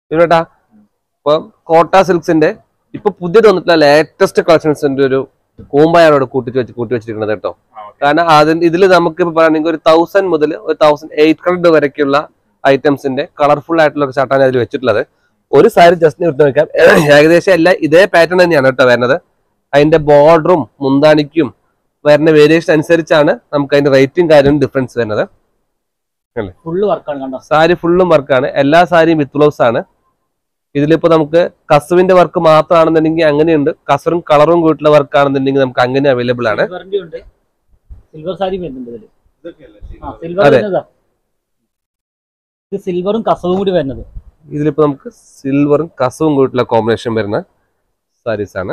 ഇവട്ടാ ഇപ്പൊ കോട്ട സിൽക്സിന്റെ ഇപ്പൊ പുതിയത് വന്നിട്ടുള്ള ലേറ്റസ്റ്റ് കളക്ഷൻസിന്റെ ഒരു കൂമ്പായാണ് ഇവിടെ കൂട്ടി വെച്ച് കൂട്ടി വെച്ചിരിക്കുന്നത് കേട്ടോ കാരണം അതിന് ഇതിൽ നമുക്ക് ഇപ്പൊ പറയുകയാണെങ്കിൽ ഒരു തൗസൻഡ് മുതൽ ഒരു തൗസൻഡ് എയ്റ്റ് ഹൺഡ്രഡ് വരെയൊക്കെയുള്ള ഐറ്റംസിന്റെ കളർഫുൾ ആയിട്ടുള്ള ഒരു ഷർട്ടാണ് അതിൽ വെച്ചിട്ടുള്ളത് ഒരു സാരി ജസ്റ്റ് ഇട്ട് നോക്കാം ഏകദേശം എല്ലാം ഇതേ പാറ്റേൺ തന്നെയാണ് കേട്ടോ വരുന്നത് അതിന്റെ ബോർഡറും മുന്താണിക്കും വരുന്ന വേരിയേഷൻ അനുസരിച്ചാണ് നമുക്ക് അതിന്റെ റേറ്റും കാര്യവും ഡിഫറൻസ് വരുന്നത് ഫുള്ള് വർക്കാണ് കണ്ടോ സാരി ഫുള്ളും വർക്കാണ് എല്ലാ സാരിയും വിത്ത് ബ്ലൗസ് ആണ് ഇതിലിപ്പോ നമുക്ക് കസുവിന്റെ വർക്ക് മാത്രമാണെന്നുണ്ടെങ്കിൽ അങ്ങനെയുണ്ട് കസറും കളറും കൂട്ടുള്ള വർക്ക് ആണെന്നുണ്ടെങ്കിൽ നമുക്ക് അങ്ങനെ അവൈലബിൾ ആണ് സിൽവറിന്റെ ഉണ്ട് സിൽവർ സാരി വരുന്നുണ്ട് ഇതില് ഇതൊക്കെയല്ലേ ആ ശരി. സിൽവർ അതെ. വരുന്നതാ ഇത് സിൽവറും കസവും കൂടി വരുന്നത് ഇതിലിപ്പോ നമുക്ക് സിൽവറും കസവും കൂട്ടുള്ള കോമ്പിനേഷൻ വരുന്ന സാരീസ് ആണ്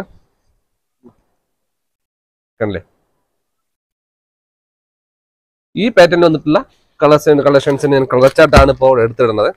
കണ്ടില്ലേ ഈ പാറ്റേൺ വന്നിട്ടുള്ള കളേഴ്സ് കളക്ഷൻസിന് ഞാൻ കളർ ചാർട്ടാണ് ഇപ്പോൾ എടുത്തിടുന്നത്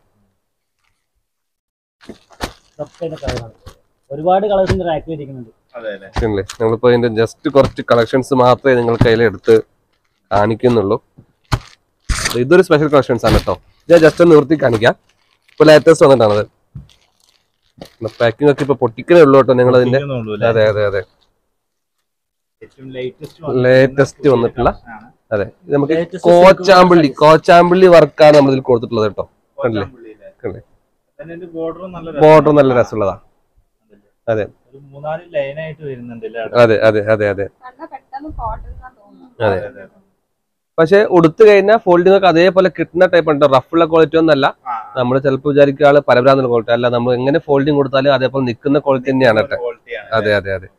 ഇതൊക്കെ ഇതിന്റെ കളറാണ് ഒരുപാട് കളേഴ്സിന്റെ റാക്കിൽ ഇരിക്കുന്നുണ്ട് അതെ അല്ലേ കണ്ടില്ലേ ഞങ്ങളിപ്പോ ഇതിന്റെ ജസ്റ്റ് കുറച്ച് കളക്ഷൻസ് മാത്രമേ നിങ്ങൾ കയ്യിൽ എടുത്ത് കാണിക്കുന്നുള്ളൂ അപ്പൊ ഇതൊരു സ്പെഷ്യൽ കളക്ഷൻസ് ആണ് കേട്ടോ ഞാൻ ജസ്റ്റ് ഒന്ന് നിർത്തി കാണിക്കാം ഇപ്പൊ ലേറ്റസ്റ്റ് വന്നിട്ടാണത് പാക്കിംഗ് ഒക്കെ ഇപ്പൊ പൊട്ടിക്കലേ ഉള്ളൂ കേട്ടോ നിങ്ങൾ അതിന്റെ ഇരിക്കുന്നുള്ളൂ അല്ലേ? അതെ അതെ അതെ ഏറ്റവും latest Latest പുതിയ വന്നിട്ടുള്ള collection ആണ്. അതെ ഇത് നമുക്ക് Latest കോച്ചാമ്പള്ളി കോച്ചാമ്പള്ളി വർക്കാണ് നമ്മൾ ഇതിൽ കൊടുത്തിട്ടുള്ളത് കേട്ടോ കണ്ടില്ലേ കോച്ചാമ്പള്ളിയിലെ. കണ്ടില്ലേ തന്നെ ഇതിന്റെ border ഉം നല്ല ബോർഡർ രസമാണ്. നല്ല രസമുള്ളതാ അതെ ഒരു മൂന്നാല് ലൈൻ ആയിട്ട് വരുന്നുണ്ട് അല്ലേ അവിടെ? അതെ അതെ അതെ അതെ കണ്ടാ പെട്ടെന്ന് കോട്ടൺ എന്നാ തോന്നുന്നു അതെ അതെ, അതെ. പക്ഷെ ഉടുത്തു കഴിഞ്ഞാൽ ഫോൾഡിംഗ് ഒക്കെ അതേപോലെ കിട്ടുന്ന ടൈപ്പ് ഉണ്ട് റഫുള്ള ക്വാളിറ്റി ഒന്നല്ല ആ, നമ്മൾ ചിലപ്പോൾ വിചാരിക്കുക ആള് പരമ്പരാന്നുള്ള ക്വാളിറ്റി അല്ല നമ്മൾ എങ്ങനെ ഫോൾഡിംഗ് കൊടുത്താലും അതേപോലെ നിൽക്കുന്ന ക്വാളിറ്റി തന്നെയാണ് കേട്ടോ quality ആണ് അതെ അതെ അതെ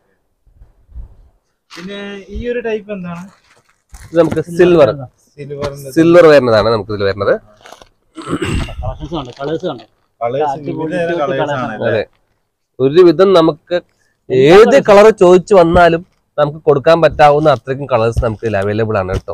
പിന്നെ ഈ ഒരു ടൈപ്പ് എന്താണ് ഇത് നമുക്ക് സിൽവർ സിൽവറിന്റെ സിൽവർ വരുന്നതാണ് നമുക്ക് ഇതിൽ വരുന്നത് കളക്ഷൻസ് കണ്ടോ കളേഴ്സ് കണ്ടോ കളേഴ്സ് അടിപൊളി വിവിധ cute കളേഴ്സ് colours ആണ് ആണ്. അല്ലേ? അതെ ഒരുവിധം നമുക്ക് ഏത് കളർ ചോദിച്ചു വന്നാലും നമുക്ക് കൊടുക്കാൻ പറ്റാവുന്ന അത്രയ്ക്കും കളേഴ്സ് നമുക്ക് ഇതിൽ അവൈലബിൾ ആണ് കേട്ടോ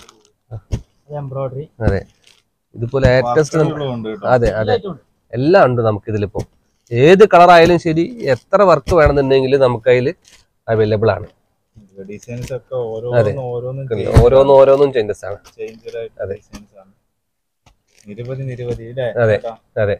എംബ്രോയിഡറി അതെ ഇതിപ്പോ ലേറ്റസ്റ്റ് വർക്കുകളും ഉണ്ട് കേട്ടോ. അതെ അതെ എല്ലാം ഉണ്ട് നമുക്ക് ഇതിലിപ്പോ ഏത് കളർ ആയാലും ശരി എത്ര വർക്ക് വേണമെന്നുണ്ടെങ്കിൽ നമുക്ക് അതിൽ അവൈലബിൾ ആണ് ഡിസൈൻസ് ഒക്കെ ഓരോന്നും ഓരോന്നും ഓരോന്നും ഓരോന്നും ചേഞ്ചസ് ആണ് ചേഞ്ച് അതെ. ഡിസൈൻസ് ആണ് നിരവധി നിരവധി അല്ലേ അതെ. കേട്ടോ? അതെ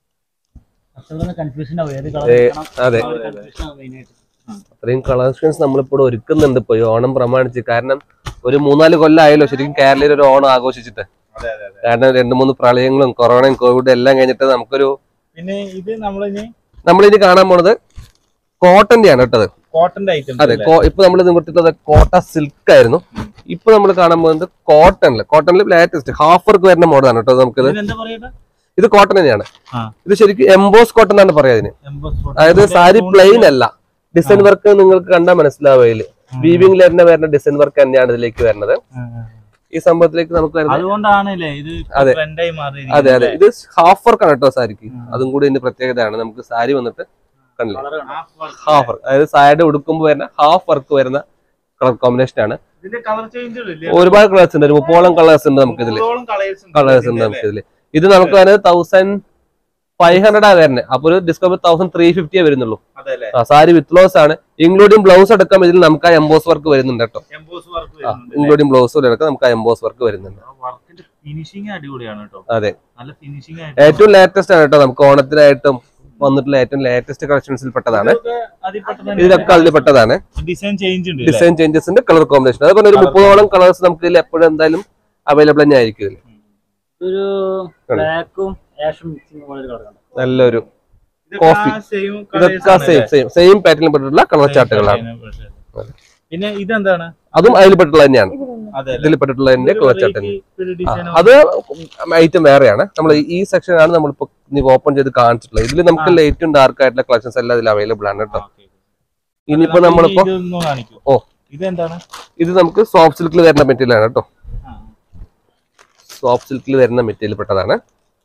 കൺഫ്യൂഷൻ ആവും ഏത് ഏ, അതെ കളർ കൺഫ്യൂഷൻ ആവും മെയിനായിട്ട് അത്രയും കളക്ഷൻസ് നമ്മളിപ്പോൾ ഒരുക്കുന്നുണ്ട് ഇപ്പോൾ ഈ ഓണം പ്രമാണിച്ച് കാരണം ഒരു മൂന്നാല് കൊല്ലം ആയല്ലോ ശരിക്കും കേരളയിൽ ഒരു ഓണം ആഘോഷിച്ചിട്ട് അതെ അതെ അതെ കാരണം രണ്ട് മൂന്ന് പ്രളയങ്ങളും കൊറോണയും കോവിഡും എല്ലാം കഴിഞ്ഞിട്ട് നമുക്കൊരു പിന്നെ ഇത് നമ്മളിനി നമ്മളിനി കാണാൻ പോണത് കോട്ടന്റെ ആണ് കേട്ടത് കോട്ടന്റെ ഐറ്റംസ് അതെ കോ- ഇപ്പൊ നമ്മൾ കൊടുത്തിട്ടുള്ളത് കോട്ട സിൽക്ക് ആയിരുന്നു ഇപ്പൊ നമ്മൾ കാണാൻ പോകുന്നത് കോട്ടണില് കോട്ടണിൽ ലേറ്റസ്റ്റ് ഹാഫ് വർക്ക് വരുന്ന മോഡലാണ് കേട്ടോ നമുക്കിത് എന്താ പറയട്ടെ ഇത് കോട്ടൺ തന്നെയാണ് ആ. ഇത് ശരിക്കും എംബോസ് കോട്ടൺ എന്നാണ് പറയാ ഇതിന് എംബോസ് കോട്ടൺ. അതായത് സാരി പ്ലെയിൻ അല്ല ഡിസൈൻ വർക്ക് നിങ്ങൾക്ക് കണ്ടാൽ മനസ്സിലാവില്ല വീവിംഗിൽ തന്നെ വരുന്ന ഡിസൈൻ വർക്ക് തന്നെയാണ് ഇതിലേക്ക് വരുന്നത് ആ, ആ. ഈ സംഭവത്തിലേക്ക് നമുക്ക് വരുന്നത് അതുകൊണ്ടാണല്ലേ ഇത് അതെ. ട്രെൻഡായി അതെ അതെ ഇത് ഹാഫ് വർക്ക് ആണ് കേട്ടോ സാരിക്ക് ഉം. അതും കൂടി ഇതിന്റെ പ്രത്യേകതയാണ് നമുക്ക് സാരി വന്നിട്ട് കണ്ടില്ലേ കളർ കണ്ടോ ഹാഫ് വർക്ക് അതായത് സാരിയുടെ ഉടുക്കുമ്പോൾ വരുന്ന ഹാഫ് വർക്ക് വരുന്ന കളർ കോമ്പിനേഷൻ ആണ് ഇതിന്റെ കളർ ചേഞ്ച് ഒരുപാട് കളേഴ്സ് ഉണ്ട് ഒരു മുപ്പോളം കളേഴ്സ് ഉണ്ട് നമുക്ക് ഇതില് കളേഴ്സ് ഉണ്ട് നമുക്ക് ഇതില് ഇത് നമുക്ക് വരുന്നത് തൗസൻഡ് ഫൈവ് ഹൺഡ്രഡ് ആ വരുന്നത് അപ്പൊ ഒരു ഡിസ്കൗണ്ട് തൗസൻഡ് ത്രീ ഫിഫ്റ്റിയേ വരുന്നുള്ളൂ അതെ അല്ലേ ആ, സാരി വിത്ത് ബ്ലൗസ് ആണ് ഇൻക്ലൂഡിംഗ് ബ്ലൗസ് അടക്കം ഇതിൽ നമുക്ക് ആ എംബോസ് വർക്ക് വരുന്നുണ്ട് കേട്ടോ എംബോസ് വർക്ക് വരുന്നുണ്ട് ഇൻക്ലൂഡിംഗ് ബ്ലൗസ് അടക്കം നമുക്ക് ആ എംബോസ് വർക്ക് വരുന്നുണ്ട് വർക്കിന്റെ ഫിനിഷിംഗ് അടിപൊളിയാണ് കേട്ടോ അതെ നല്ല ഫിനിഷിംഗ് ഏറ്റവും ലേറ്റസ്റ്റ് ആണ് കേട്ടോ നമുക്ക് ഓണത്തിനായിട്ടും വന്നിട്ടുള്ള ഏറ്റവും ലേറ്റസ്റ്റ് കളക്ഷൻസിൽ പെട്ടതാണ് ഇതിലൊക്കെ അതിൽ പെട്ടതാണ് ഡിസൈൻ ചേഞ്ച് ഉണ്ട് ഡിസൈൻ ചേഞ്ചസിന്റെ കളർ കോമ്പിനേഷൻ അതുപോലെ ഒരു മുപ്പതോളം കളേഴ്സ് നമുക്ക് ഇതിൽ എപ്പോഴും എന്തായാലും അവൈലബിൾ തന്നെ ആയിരിക്കും ഇതിൽ ഒരു കണ്ടോ? ബ്ലാക്കും ആഷും മിക്സിംഗ് പോലെ കളർ കണ്ടോ നല്ലൊരു ഇതൊക്കെ coffee. ആ same ഇതൊക്കെ colours സെയിം ആണല്ലേ? സെയിം സെയിം പാറ്റേണിൽ പെട്ടിട്ടുള്ള കളർ Same ചാർട്ടുകളാണ് pattern, പക്ഷേ. പിന്നെ ഇതെന്താണ് അതും അതിൽ പെട്ടിട്ടുള്ള തന്നെയാണ് അതെ ഇതിൽ പെട്ടിട്ടുള്ളതിന്റെ കളർ ചാർട്ട് ഡിസൈൻ അത് ഐറ്റം വേറെയാണ് നമ്മൾ ഈ സെക്ഷനാണ് നമ്മളിപ്പോ ഓപ്പൺ ചെയ്ത് കാണിച്ചിട്ടുള്ളത് ഇതിൽ നമുക്ക് ലൈറ്റും ഡാർക്ക് ആയിട്ടുള്ള കളക്ഷൻസ് എല്ലാം ഇതിൽ അവൈലബിൾ ആണ് കേട്ടോ ഇനിയിപ്പോ നമ്മളിപ്പോ ഇതൊന്ന് കാണിക്കൂ ഓ. ഇതെന്താണ് ഇത് നമുക്ക് സോഫ്റ്റ് സിൽക്കിൽ വരുന്ന മെറ്റീരിയൽ ആണ് കേട്ടോ ആ. സോഫ്റ്റ് സിൽക്കിൽ വരുന്ന മെറ്റീരിയൽ പെട്ടതാണ്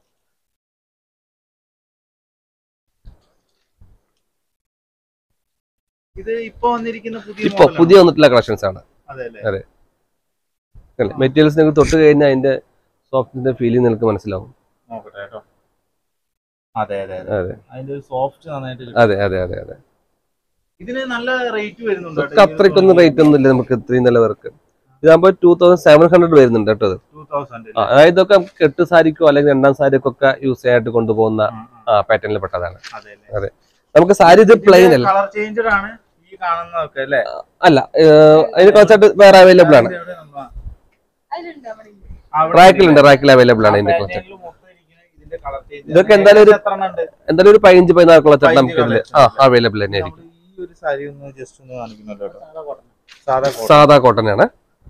ഇത് ഇപ്പൊ വന്നിരിക്കുന്ന പുതിയ ഇപ്പൊ model പുതിയ വന്നിട്ടുള്ള കളക്ഷൻസ് ആണ് ആണോ? അതെ അല്ലേ മെറ്റീരിയൽസ് നിങ്ങൾക്ക് തൊട്ട് കഴിഞ്ഞാൽ അതിന്റെ സോഫ്റ്റിന്റെ ഫീലിംഗ് നിങ്ങൾക്ക് മനസ്സിലാവും നോക്കട്ടെ കേട്ടോ അതെ അതെ അതെ അതെ അതിന്റെ ഒരു സോഫ്റ്റ് നന്നായിട്ട് കിട്ടും. അതെ അതെ അതെ അതെ ഇതിന് നല്ല റേറ്റ് വരുന്നുണ്ട് ഇതൊക്കെ അത്രയ്ക്കൊന്നും റേറ്റ് ഒന്നും ഇല്ല നമുക്ക് ഇത്രയും നല്ല വർക്ക് ഇതാകുമ്പോൾ ടൂ തൗസൻഡ് സെവൻ ഹൺഡ്രഡ് വരുന്നുണ്ട് കേട്ടോ അത് ടൂ ടൂ തൗസൻഡ് ആ, അതായത് ഇതൊക്കെ നമുക്ക് കെട്ട് സാരിക്കോ അല്ലെങ്കിൽ രണ്ടാം സാരിക്കൊക്കെ യൂസ് ചെയ്യാനായിട്ട് കൊണ്ടുപോകുന്ന പാറ്റേണിൽ പെട്ടതാണ് അതെ നമുക്ക് സാരി ഇത് പ്ലെയിൻ അല്ല കളർ ചേഞ്ചഡ് ആണ് ഈ കാണുന്നതൊക്കെ അല്ലേ അല്ല ഏഹ്, അതിന് കുറച്ചായിട്ട് വേറെ അവൈലബിൾ ആണ് ഇവിടെ നമ്മള് അതിലുണ്ട് അവിടെ ഉണ്ട്. അവിടെ റാക്കിലുണ്ട് റാക്കിൽ അവൈലബിൾ ആണ് ഇതിന്റെ കുറച്ച് പാറ്റേണില് മൊത്തം ഇരിക്കുന്ന ഇതിന്റെ കളർ ചേഞ്ച് ഇതൊക്കെ എന്തായാലും ഒരു- എത്ര എണ്ണം ഉണ്ട് എന്തായാലും ഒരു പതിനഞ്ച് പതിനാറ് കുളച്ചാട്ട് പതിനഞ്ച് നമുക്ക് ഇതില് colours ആ അവൈലബിൾ തന്നെ ആയിരിക്കും നമ്മള് ഈ ഒരു സാരി ഒന്ന് ജസ്റ്റ് ഒന്ന് കാണിക്കുന്നുണ്ടോ കേട്ടോ സാധാ cotton. സാധാ കോട്ടൺ സാധാ കോട്ടൺ ആണ്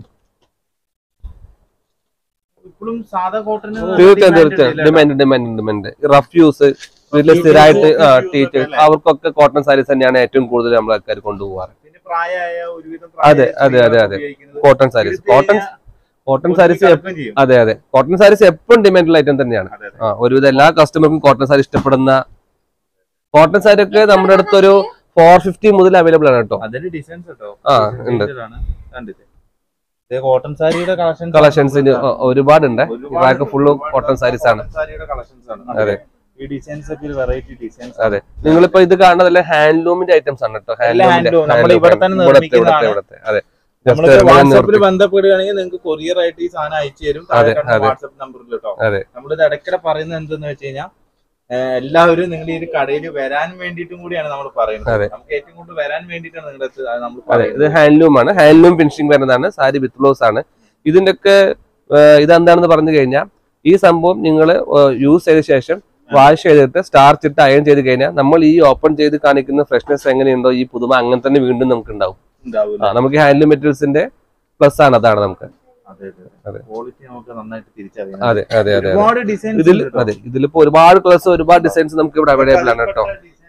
ഇപ്പോഴും സാധാ കോട്ടൺ തീർച്ചയായും തീർച്ചയായും demand demand demand rough use വീട്ടിൽ സ്ഥിരമായിട്ട് ടീച്ചേഴ്സ് അവർക്കൊക്കെ കോട്ടൺ സാരീസ് തന്നെയാണ് ഏറ്റവും കൂടുതൽ നമ്മൾ ആൾക്കാർ കൊണ്ടുപോകാറ് പിന്നെ പ്രായമായ ഒരുവിധം അതെ, അതെ, അതെ, അതെ. Cotton saris cotton cotton saris ചെയ്യും അതെ അതെ കോട്ടൺ സാരീസ് എപ്പോഴും ഡിമാൻഡുള്ള ഐറ്റം തന്നെയാണ് അതെ, അതെ. ആ ഒരുവിധം എല്ലാ കസ്റ്റമർക്കും കോട്ടൺ സാരി ഇഷ്ടപ്പെടുന്ന കോട്ടൺ സാരി ഒക്കെ നമ്മുടെ അടുത്ത് ഒരു ഫോർ ഫിഫ്റ്റി മുതൽ അവൈലബിൾ ആണ് കേട്ടോ അതിന്റെ ഡിസൈൻസ് കേട്ടോ ആ, ഉണ്ട്. കണ്ടില്ലേ കോട്ടൺ സാരിയുടെ കളക്ഷൻസ് കളക്ഷൻസിന് ഒരുപാടുണ്ട് റാക്ക് ഫുള്ള് കോട്ടൺ സാരീസ് ആണ് സാരിയുടെ കളക്ഷൻസ് ആണ് അതെ. ഈ ഡിസൈൻസ് ഒക്കെ വെറൈറ്റി ഡിസൈൻസ് അതെ നിങ്ങളിപ്പോ ഇത് കാണുന്നതല്ല ഹാൻഡ്ലൂമിന്റെ ഐറ്റംസ് ആണ് കേട്ടോ എല്ലാം handloom. നമ്മൾ ഇവിടെ തന്നെ നിർമ്മിക്കുന്നതാണ്. ഇവിടത്തെ അതെ നമ്മൾ Just ഇങ്ങനെ വാട്സാപ്പിൽ നിർത്തി- ബന്ധപ്പെടുകയാണെങ്കിൽ നിങ്ങൾക്ക് കൊറിയർ ആയിട്ട് ഈ സാധനം അയച്ചു തരും അതെ, അതെ. വാട്സാപ്പ് നമ്പറിൽ കേട്ടോ അതെ. നമ്മളിത് ഇടയ്ക്കിടെ പറയുന്നത് എന്തെന്ന് വെച്ച് കഴിഞ്ഞാൽ എല്ലാവരും നിങ്ങൾ ഈ ഒരു കടയിൽ വരാൻ വേണ്ടിയിട്ടും കൂടിയാണ് നമ്മൾ പറയുന്നത് അതെ. നമുക്ക് ഏറ്റവും കൂടുതൽ വരാൻ വേണ്ടിയിട്ടാണ് നിങ്ങളുടെ അടുത്ത് നമ്മൾ അതെ ഇത് പറയുന്നത് ഹാൻഡ്ലൂം ആണ് ഹാൻഡ്ലൂം ഫിനിഷിംഗ് വരുന്നതാണ് സാരി വിത്ത് ബ്ലൗസ് ആണ് ഇതിന്റെ ഒക്കെ ഇതെന്താണെന്ന് പറഞ്ഞു കഴിഞ്ഞാൽ ഈ സംഭവം നിങ്ങൾ യൂസ് ചെയ്ത ശേഷം വാഷ് ചെയ്തിട്ട് സ്റ്റാർച്ച് ഇട്ട് അയൺ ചെയ്ത് കഴിഞ്ഞാൽ നമ്മൾ ഈ ഓപ്പൺ ചെയ്ത് കാണിക്കുന്ന ഫ്രഷ്നെസ് എങ്ങനെയുണ്ടോ ഈ പുതുമ അങ്ങനെ തന്നെ വീണ്ടും നമുക്ക് ഉണ്ടാവും ഉണ്ടാവില്ല ആ നമുക്ക് ഹാൻഡ്ലൂം മെറ്റീരിയൽസിന്റെ പ്ലസ് ആണ് അതാണ് നമുക്ക് അതെ അതെ. ക്വാളിറ്റി നമുക്ക് നന്നായിട്ട് തിരിച്ചറിയാം അതെ അതെ അതെ അതെ ഒരുപാട് ഡിസൈൻസ് ഇതിൽ അതെ ഇതിലിപ്പോ ഒരുപാട് കളേഴ്സ് ഒരുപാട് ഡിസൈൻസ് നമുക്ക് ഇവിടെ അവൈലബിൾ ആണ് കേട്ടോ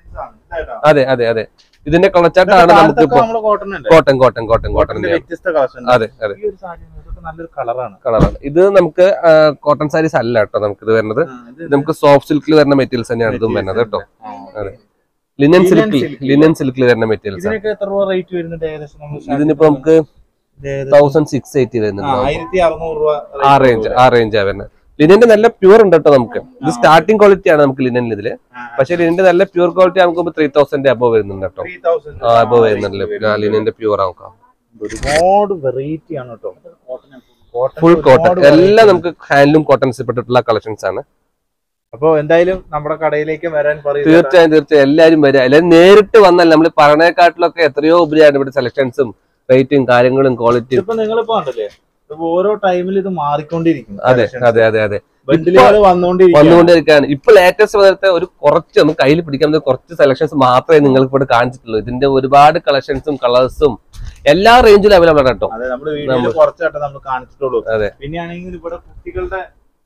അതെ അതെ അതെ ഇതിന്റെ കളച്ചാട്ടാണ് നമുക്ക് ഇപ്പോ നമ്മള് കോട്ടൺ ഉണ്ട് കോട്ടൺ കോട്ടൺ കോട്ടൺ കോട്ടൺ കോട്ടന്റെ വ്യത്യസ്ത കളക്ഷൻ അതെ അതെ ഈ ഒരു സാരി ഇതൊക്കെ നല്ലൊരു കളറാണ് കളറാണ് ഇത് നമുക്ക് കോട്ടൺ സാരീസ് അല്ല കേട്ടോ നമുക്ക് ഇത് വരുന്നത് ഇത് നമുക്ക് സോഫ്റ്റ് സിൽക്കിൽ വരുന്ന മെറ്റീരിയൽസ് തന്നെയാണ് ഇതും വരുന്നത് കേട്ടോ അതെ. ലിനൻ Linen സിൽക്കിൽ silk. ലിനൻ സിൽക്കിൽ വരുന്ന മെറ്റീരിയൽസ് ആണ് ഇതിനൊക്കെ എത്ര രൂപ റേറ്റ് വരുന്നുണ്ട് ഏകദേശം നമ്മൾ ഇതിനിപ്പോ നമുക്ക് തൗസൻഡ് സിക്സ് എയ്റ്റി വരുന്നുണ്ട് ആയിരത്തി അറുന്നൂറ് രൂപ ആ റേഞ്ച് ആ റേഞ്ച് ആ വരുന്നത് ലിനന്റെ നല്ല പ്യൂർ ഉണ്ട് കേട്ടോ നമുക്ക് ഇത് സ്റ്റാർട്ടിംഗ് ക്വാളിറ്റി ആണ് നമുക്ക് ലിനനിൽ ഇതില് പക്ഷെ ലിനന്റെ നല്ല പ്യൂർ ക്വാളിറ്റി നമുക്ക് ത്രീ തൗസൻഡ് അബവ് വരുന്നുണ്ട് കേട്ടോ ത്രീ തൗസൻഡ് ആ അബവ് വരുന്നുണ്ട് ലിനന്റെ പ്യൂർ ആക്കാം ഒരുപാട് വെറൈറ്റി ആണ് കേട്ടോ Cotton ഫുൾ ഒരുപാട് കോട്ടൺ variety എല്ലാം ഉണ്ട്. നമുക്ക് ഹാൻഡ്ലൂം കോട്ടൺസ് പെട്ടിട്ടുള്ള കളക്ഷൻസ് ആണ് അപ്പൊ എന്തായാലും നമ്മുടെ കടയിലേക്ക് വരാൻ പറയും തീർച്ചയായും തീർച്ചയായും എല്ലാവരും വരിക എല്ലാവരും നേരിട്ട് വന്നാൽ നമ്മൾ പറയണേക്കാട്ടിലൊക്കെ എത്രയോ ഉപരിയാണ് ഇവിടെ സെലക്ഷൻസും റേറ്റും കാര്യങ്ങളും ക്വാളിറ്റിയും ഇതിപ്പോ നിങ്ങളിപ്പോ ഉണ്ടല്ലേ ഇപ്പൊ ഓരോ ടൈമിൽ ഇത് മാറിക്കൊണ്ടിരിക്കും അതെ അതെ അതെ അതെ ബണ്ടിലുകൾ വന്നുകൊണ്ടിരിക്കും വന്നുകൊണ്ടിരിക്കുകയാണ് ഇപ്പൊ ലേറ്റസ്റ്റ് വന്നിട്ട് ഒരു കുറച്ച് നമുക്ക് കയ്യിൽ പിടിക്കാൻ പറ്റുന്ന കുറച്ച് സെലക്ഷൻസ് മാത്രമേ നിങ്ങൾക്ക് ഇവിടെ കാണിച്ചിട്ടുള്ളൂ ഇതിന്റെ ഒരുപാട് കളക്ഷൻസും കളേഴ്സും എല്ലാ റേഞ്ചിലും അവൈലബിൾ ആണ് കേട്ടോ അതെ നമ്മുടെ വീഡിയോയിൽ നമ്മൾ- കുറച്ചായിട്ട് നമ്മൾ കാണിച്ചിട്ടുള്ളൂ അതെ. പിന്നെയാണെങ്കിൽ ഇവിടെ കുട്ടികളുടെ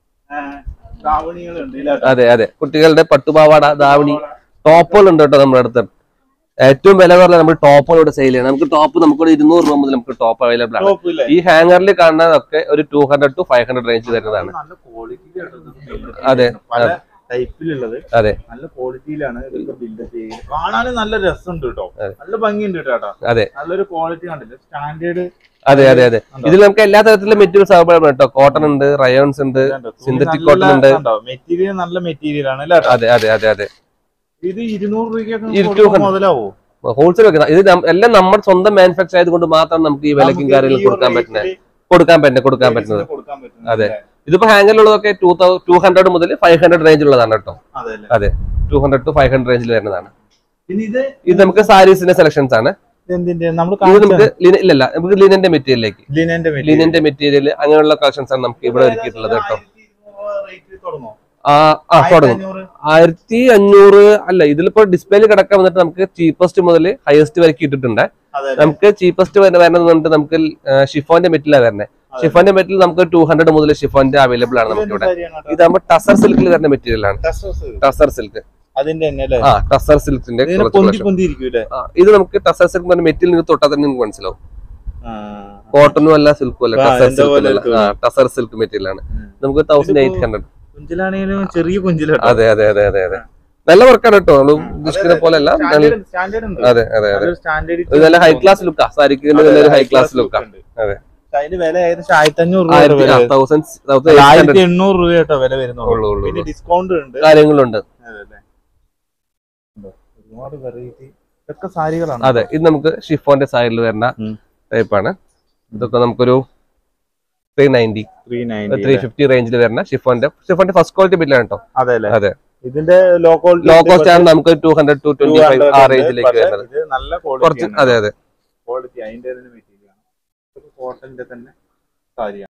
ധാവണികളുണ്ട് ഇല്ലേ? അതെ അതെ കുട്ടികളുടെ പട്ടുപാവാട ധാവണി ടോപ്പുകൾ ഉണ്ട് കേട്ടോ നമ്മുടെ അടുത്ത് ഏറ്റവും വില കുറഞ്ഞ നമ്മൾ ടോപ്പുകളോട് സെയിൽ ചെയ്യണം നമുക്ക് ടോപ്പ് നമുക്കൊരു ഇരുന്നൂറ് രൂപ മുതൽ നമുക്ക് ടോപ്പ് അവൈലബിൾ ആണ് Top ഇല്ലേ? ഈ ഹാങ്ങറിൽ കാണുന്നതൊക്കെ ഒരു two hundred two five hundred range വരുന്നതാണ് നല്ല ക്വാളിറ്റി അതെ, പല ടൈപ്പിലുള്ളത് അതെ നല്ല ക്വാളിറ്റിയിലാണ് ഇതൊക്കെ ബിൽഡപ്പ് ചെയ്യുന്നത് കാണാനും നല്ല രസമുണ്ട് കേട്ടോ അതെ. നല്ല ഭംഗിയുണ്ട് കേട്ടോ അതെ നല്ലൊരു ക്വാളിറ്റി കണ്ടില്ല സ്റ്റാൻഡേർഡ് അതെ അതെ അതെ ഇതിൽ നമുക്ക് എല്ലാ തരത്തിലുള്ള മെറ്റീരിയൽസ് അവൈലബിൾ ആണ് കേട്ടോ കോട്ടൺ ഉണ്ട് റയോൺസ് ഉണ്ട് synthetic cotton ഉണ്ട്. മെറ്റീരിയൽ നല്ല മെറ്റീരിയൽ ആണ് അല്ലേ അതെ അതെ അതെ അതെ ഇത് ഇരുന്നൂറ് രൂപയ്ക്കൊക്കെ ഇത് കൊടുക്കുമ്പോൾ 200. മുതലാവോ ഹോൾസെയിൽ വെക്കുന്ന ഇത് നം- എല്ലാം നമ്മുടെ സ്വന്തം മാനുഫാക്ചർ ആയതുകൊണ്ട് മാത്രം നമുക്ക് ഈ വിലക്കും നമുക്ക് കാര്യങ്ങളും ഈ ഒരു കൊടുക്കാൻ rate പറ്റുന്നത് ല് കൊടുക്കാൻ പറ്റുന്നത് കൊടുക്കാൻ പറ്റുന്നത് കൊടുക്കാൻ പറ്റുന്നത് അതെ. ഇതിപ്പോ ഹാങ്ങറിലുള്ളതൊക്കെ ടൂ ടു ഹൺഡ്രഡ് മുതൽ ഫൈവ് ഹൺഡ്രഡ് റേഞ്ചിലുള്ളതാണ് കേട്ടോ അതെ അല്ലേ അതെ two hundred two five hundred റേഞ്ചിൽ വരുന്നതാണ് പിന്നെ ഇത് ഇത് നമുക്ക് സാരീസിന്റെ സെലക്ഷൻസ് ആണ് എന്തിന്റെ നമ്മൾ ഇത് നമുക്ക് ലിന- ഇല്ലല്ല നമുക്ക് ലിനന്റെ മെറ്റീരിയലിലേക്ക് ലിനന്റെ ലിനന്റെ മെറ്റീരിയൽ അങ്ങനെയുള്ള കളക്ഷൻസ് ആണ് നമുക്ക് ഇവിടെ ഒരുക്കിയിട്ടുള്ളത് കേട്ടോ തുടങ്ങോ ആ ആ തുടങ്ങും ആയിരത്തി അഞ്ഞൂറ് അല്ല ഇതിലിപ്പോ ഡിസ്പ്ലേയിൽ കിടക്കാൻ വന്നിട്ട് നമുക്ക് ചീപ്പസ്റ്റ് മുതൽ ഹയസ്റ്റ് വരെ ഇട്ടിട്ടുണ്ട് അതെ നമുക്ക് ചീപ്പസ്റ്റ് വരുന്നത് വന്നിട്ട് നമുക്ക് ഷിഫോന്റെ മെറ്റീരിയലാണ് വരുന്നത് ഷിഫോന്റെ മെറ്റീരിയൽ നമുക്ക് ടൂ ഹൺഡ്രഡ് മുതൽ ഷിഫോന്റെ അവൈലബിൾ ആണ് നമുക്ക് ഇവിടെ ഇതാകുമ്പോൾ ടസർ സിൽക്കിൽ വരുന്ന മെറ്റീരിയൽ ആണ് ടസർ സിൽക്ക് അതിന്റെ തന്നെ അല്ലേ ആ ടസർ സിൽക്കിന്റെ ഇതിനെ പൊന്തി പൊന്തി ഇരിക്കും അല്ലേ ഇത് നമുക്ക് ടസർ സിൽക്ക് പറഞ്ഞ മെറ്റീരിയൽ നിങ്ങൾക്ക് തൊട്ടാൽ തന്നെ നിങ്ങൾക്ക് മനസ്സിലാവും ആ. കോട്ടണും അല്ല സിൽക്കും അല്ല ആ, ടസർ എന്തോ പോലെ സിൽക്ക് ആ ടസർ സിൽക്ക് മെറ്റീരിയൽ ആണ് ഉം. നമുക്ക് തൗസൻഡ് എയ്റ്റ് ഹൺഡ്രഡ് കുഞ്ചിലാണെങ്കിലും ചെറിയ കുഞ്ചില അതെ അതെ അതെ അതെ അതെ നല്ല വർക്കാണ് കേട്ടോ നമ്മൾ ഉദ്ദേശിക്കുന്ന പോലെ അല്ല നല്ല സ്റ്റാൻഡേർഡ് ഉണ്ട് അതെ അതെ അതെ നല്ലൊരു സ്റ്റാൻഡേർഡ് ഇത് നല്ല ഹൈ ക്ലാസ് ലുക്കാ സാരിക്ക് നല്ലൊരു ഹൈ ക്ലാസ് ലുക്കാ അതെ. അതിന്റെ വില ഏകദേശം ആയിരത്തി അഞ്ഞൂറ് രൂപ ആയിരത്തി വില തൗസൻഡ് ആയിരത്തി എണ്ണൂറ് രൂപ കേട്ടോ വില വരുന്നുള്ളൂ ഉള്ളൂ, ഉള്ളൂ, പിന്നെ ഉള്ളൂ. ഡിസ്കൗണ്ട് ഉണ്ട് കാര്യങ്ങളുണ്ട് അതെ ഒരുപാട് വെറൈറ്റി ഇതൊക്കെ സാരികളാണ് അതെ ഇത് നമുക്ക് ഷിഫോന്റെ സൈഡിൽ വരുന്ന ഉം. ടൈപ്പാണ് ഇതൊക്കെ നമുക്കൊരു three ninety three three ninety fifty റേഞ്ചിൽ വരുന്ന ഷിഫോന്റെ ഷിഫോന്റെ ഫസ്റ്റ് ക്വാളിറ്റി ബില്ലാണ് കേട്ടോ അതെ അല്ലേ അതെ. ഇതിന്റെ ലോ ക്വാളിറ്റി ലോ കോസ്റ്റ് ആണ് നമുക്ക് two hundred two twenty five ആ റേഞ്ചിലേക്ക് വരുന്നത് ഇത് നല്ല കുറച്ച് ക്വാളിറ്റി അതെ അതെ ക്വാളിറ്റി അതിന്റെ മെറ്റീരിയൽ ആണ് കോട്ടന്റെ തന്നെ സാരിയാണ്